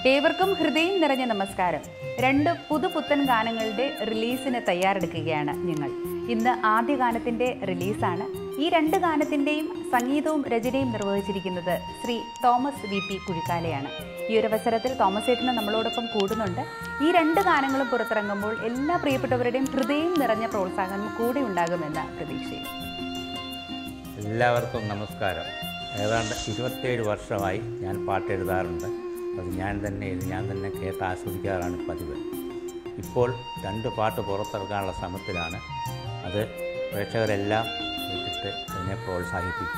ഏവർക്കും ഹൃദയം നിറഞ്ഞ നമസ്കാരം രണ്ട് പുതുപുത്തൻ ഗാനങ്ങളുടെ റിലീസിന് തയ്യാറെടുക്കുകയാണ് ഞങ്ങൾ ഇന്ന് ആദ്യ ഗാനത്തിന്റെ റിലീസാണ് ഈ രണ്ട് ഗാനത്തിന്റെയും സംഗീതവും രചനയും നിർവഹിച്ചിരിക്കുന്നത് ശ്രീ തോമസ് വി പി കുഴിക്കാലയാണ് ഈ ഒരു അവസരത്തിൽ തോമസ് ഏട്ടന് നമ്മളോടൊപ്പം കൂടുന്നുണ്ട് ഈ രണ്ട് ഗാനങ്ങളും പുറത്തിറങ്ങുമ്പോൾ എല്ലാ പ്രിയപ്പെട്ടവരുടെയും ഹൃദയം നിറഞ്ഞ പ്രോത്സാഹനം കൂടെ ഉണ്ടാകുമെന്ന പ്രതീക്ഷയും എല്ലാവർക്കും നമസ്കാരം ഏതാണ്ട് ഇരുപത്തേഴ് വർഷമായി ഞാൻ പാട്ട് എഴുതാറുണ്ട് അത് ഞാൻ തന്നെ എഴുതി ഞാൻ തന്നെ കേട്ട് ആസ്വദിക്കാറാണ് പതിവ് ഇപ്പോൾ രണ്ട് പാട്ട് പുറത്തിറക്കാനുള്ള ശ്രമത്തിലാണ് അത് പ്രേക്ഷകരെല്ലാം കേട്ടിട്ട് അതിനെ പ്രോത്സാഹിപ്പിക്കുക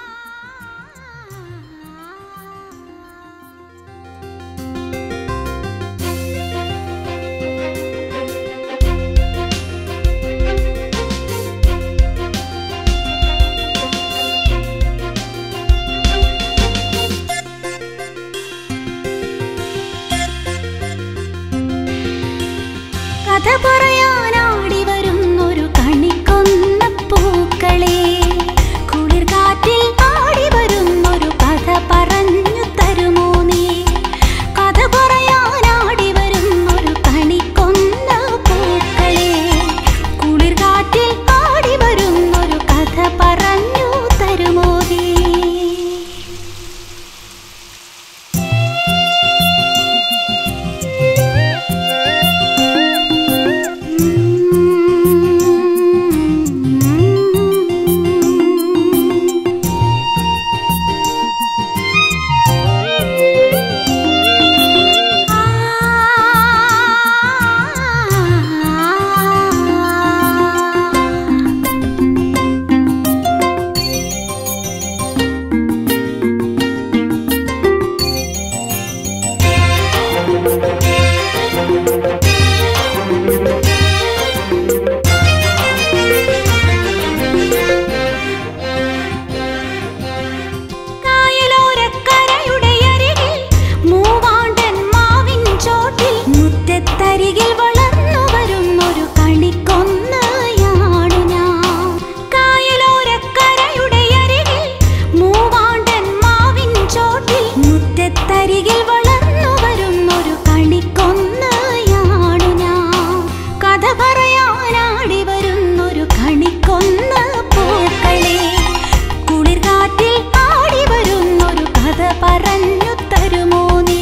കഥ പറയാനാടി വരുന്നൊരു കണിക്കൊന്ന പൂക്കളെ കുളിർ കാറ്റിൽ ആടി വരുന്നൊരു കഥ പറഞ്ഞു തരുമോ നീ കഥ പറയാനാടി വരുന്നൊരു കണിക്കൊന്ന പൂക്കളെ കുളിർ കാറ്റിൽ ആടി വരുന്നൊരു കഥ പറഞ്ഞു തരുമോ നീ കായലോരക്കരയുടെ അരികിൽ മൂവാണ്ടൻ മാവിൻ ചോട്ടിൽ മുറ്റത്തരികിൽ വളർന്നു വരുന്നൊരു കണിക്കൊന്നയാണു ഞാൻ കായലോരക്കരയുടെ അരികിൽ മൂവാണ്ടൻ മാവിൻ ചോട്ടിൽ മുറ്റത്തരികിൽ വളർന്നു വരുന്നൊരു കണിക്കൊന്നയാണു ഞാൻ കഥ പറയാനാടി വരുന്നൊരു കണിക്കൊന്ന പൂക്കളെ കുളിർ കാറ്റിൽ ആടി വരുന്നൊരു കഥ പറഞ്ഞു തരുമോ നീ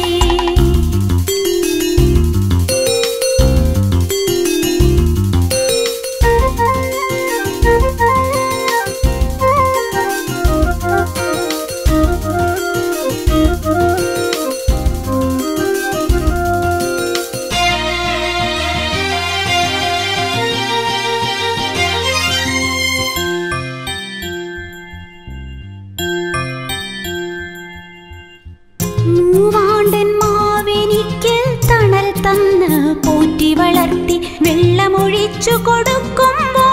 മൂവാണ്ടൻ മാവെനിക്ക് തണൽ തന്ന് പോറ്റി വളർത്തി വെള്ളമൊഴിച്ചു കൊടുക്കുമ്പോൾ